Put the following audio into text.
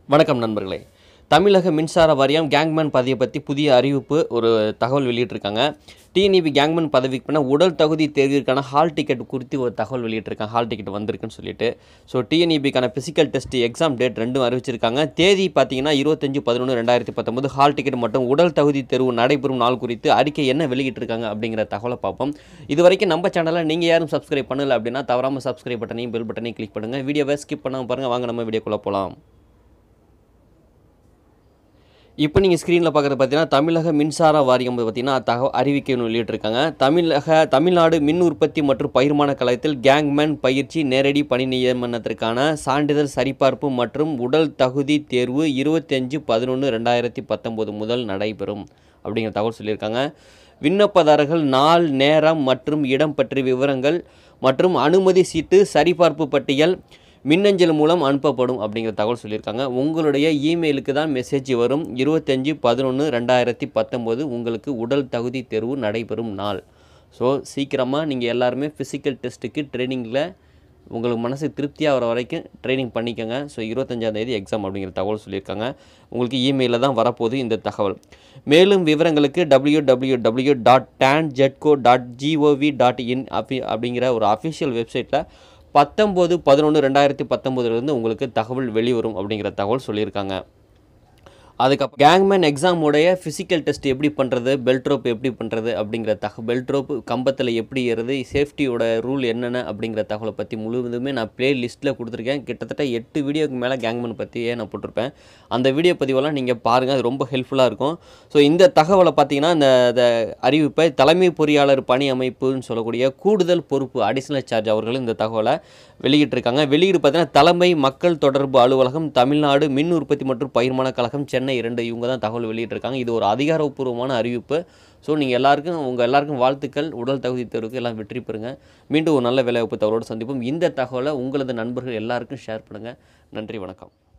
வணக்கம் நண்பர்களே தமிழக மின்சார வாரியம் கேங்மேன் பதவியை பற்றி புதிய அறிவிப்பு ஒரு தகவல் வெளியிட்டிருக்காங்க டிஎன்இபி கேங்மேன் பதவிக்கான உடல் தகுதி தேர்விற்கான ஹால் டிக்கெட் குறித்து ஒரு தகவல் வெளியிட்டிருக்காங்க ஹால் டிக்கெட் வந்திருக்குன்னு சொல்லிட்டு ஸோ டிஎன்இபிக்கான ஃபிசிக்கல் டெஸ்ட் எக்ஸாம் டேட் ரெண்டும் அறிவிச்சிருக்காங்க தேதி பார்த்தீங்கன்னா இருபத்தஞ்சு பதினொன்று ரெண்டாயிரத்தி பத்தொன்பது ஹால் டிக்கெட் மற்றும் உடல் தகுதி தேர்வு நடைபெறும் நாள் குறித்து அறிக்கை என்ன வெளியிட்டிருக்காங்க அப்படிங்கிற தகவலை பார்ப்போம் இது வரைக்கும் நம்ம சேனலை நீங்கள் யாரும் சப்ஸ்கிரைப் பண்ணல அப்படின்னா தவறாமல் சப்ஸ்கிரைப் பட்டனையும் பெல் பட்டனையும் கிளிக் பண்ணுங்கள் வீடியோவை ஸ்கிப் பண்ணாமல் பாருங்கள் வாங்க நம்ம வீடியோக்குள்ளே போகலாம் இப்போ நீங்கள் ஸ்க்ரீனில் பார்க்குறது பார்த்தீங்கன்னா தமிழக மின்சார வாரியம் பார்த்தீங்கன்னா தகவல் அறிவிக்கை ஒன்று வெளியிட்டிருக்காங்க தமிழக தமிழ்நாடு மின் உற்பத்தி மற்றும் பகிர்மான கழகத்தில் கேங்மேன் பயிற்சி நேரடி பணி நியமனத்திற்கான சான்றிதழ் சரிபார்ப்பு மற்றும் உடல் தகுதி தேர்வு இருபத்தஞ்சு பதினொன்று ரெண்டாயிரத்தி பத்தொம்போது முதல் நடைபெறும் அப்படிங்கிற தகவல் சொல்லியிருக்காங்க விண்ணப்பதாரர்கள் நாள் நேரம் மற்றும் இடம் பற்றிய விவரங்கள் மற்றும் அனுமதி சீட்டு சரிபார்ப்பு பட்டியல் மின்னஞ்சல் மூலம் அனுப்பப்படும் அப்படிங்கிற தகவல் சொல்லியிருக்காங்க உங்களுடைய இமெயிலுக்கு தான் மெசேஜ் வரும் இருபத்தஞ்சி பதினொன்று ரெண்டாயிரத்தி பத்தொம்போது உங்களுக்கு உடல் தகுதி தேர்வு நடைபெறும் நாள் ஸோ சீக்கிரமாக நீங்கள் எல்லாருமே ஃபிசிக்கல் டெஸ்ட்டுக்கு ட்ரைனிங்கில் உங்களுக்கு மனசு திருப்தியாக வர வரைக்கும் ட்ரைனிங் பண்ணிக்கோங்க ஸோ இருபத்தஞ்சாந்தேதி எக்ஸாம் அப்படிங்கிற தகவல் சொல்லியிருக்காங்க உங்களுக்கு இமெயிலில் தான் வரப்போகுது இந்த தகவல் மேலும் விவரங்களுக்கு W W W dot TANGEDCO dot gov dot in அப்படி அப்படிங்கிற ஒரு அஃபிஷியல் வெப்சைட்டில் பத்தொம்போது பதினொன்று ரெண்டாயிரத்தி பத்தொம்போதுலேருந்து உங்களுக்கு தகவல் வெளிவரும் அப்படிங்கிற தகவல் சொல்லியிருக்காங்க அதுக்கப்புறம் கேங்மேன் எக்ஸாமுடைய ஃபிசிக்கல் டெஸ்ட் எப்படி பண்ணுறது பெல்ட் ரோப் எப்படி பண்ணுறது அப்படிங்கிற தக பெல்ட் ரோப் கம்பத்தில் எப்படி ஏறுது சேஃப்டியோட ரூல் என்னென்ன அப்படிங்கிற தகவலை பற்றி முழுவதுமே நான் ப்ளே லிஸ்ட்டில் கொடுத்துருக்கேன் கிட்டத்தட்ட எட்டு வீடியோக்கு மேலே கேங்மேன் பற்றியே நான் போட்டிருப்பேன் அந்த வீடியோ பதிவெல்லாம் நீங்கள் பாருங்கள் அது ரொம்ப ஹெல்ப்ஃபுல்லாக இருக்கும் ஸோ இந்த தகவலை பார்த்தீங்கன்னா இந்த இந்த அறிவிப்பை தலைமை பொறியாளர் பணி அமைப்புன்னு சொல்லக்கூடிய கூடுதல் பொறுப்பு அடிஷனல் சார்ஜ் அவர்கள் இந்த தகவலை வெளியிட்டிருக்காங்க வெளியீடு பார்த்தீங்கன்னா தலைமை மக்கள் தொடர்பு அலுவலகம் தமிழ்நாடு மின் உற்பத்தி மற்றும் பகிர்மான கழகம் சென்னை இரண்டு இவங்க தான் தகவல் வெளியிட்டிருக்காங்க இது ஒரு அதிகாரப்பூர்வமான அறிவிப்பு ஸோ நீங்கள் எல்லாருக்கும் உங்கள் எல்லாருக்கும் வாழ்த்துக்கள் உடல் தகுதி தேர்வுக்கு எல்லாம் வெற்றி பெறுங்க மீண்டும் ஒரு நல்ல வேலைவாய்ப்பு தகவலோடு சந்திப்போம் இந்த தகவலை உங்களது நண்பர்கள் எல்லாருக்கும் ஷேர் பண்ணுங்கள் நன்றி வணக்கம்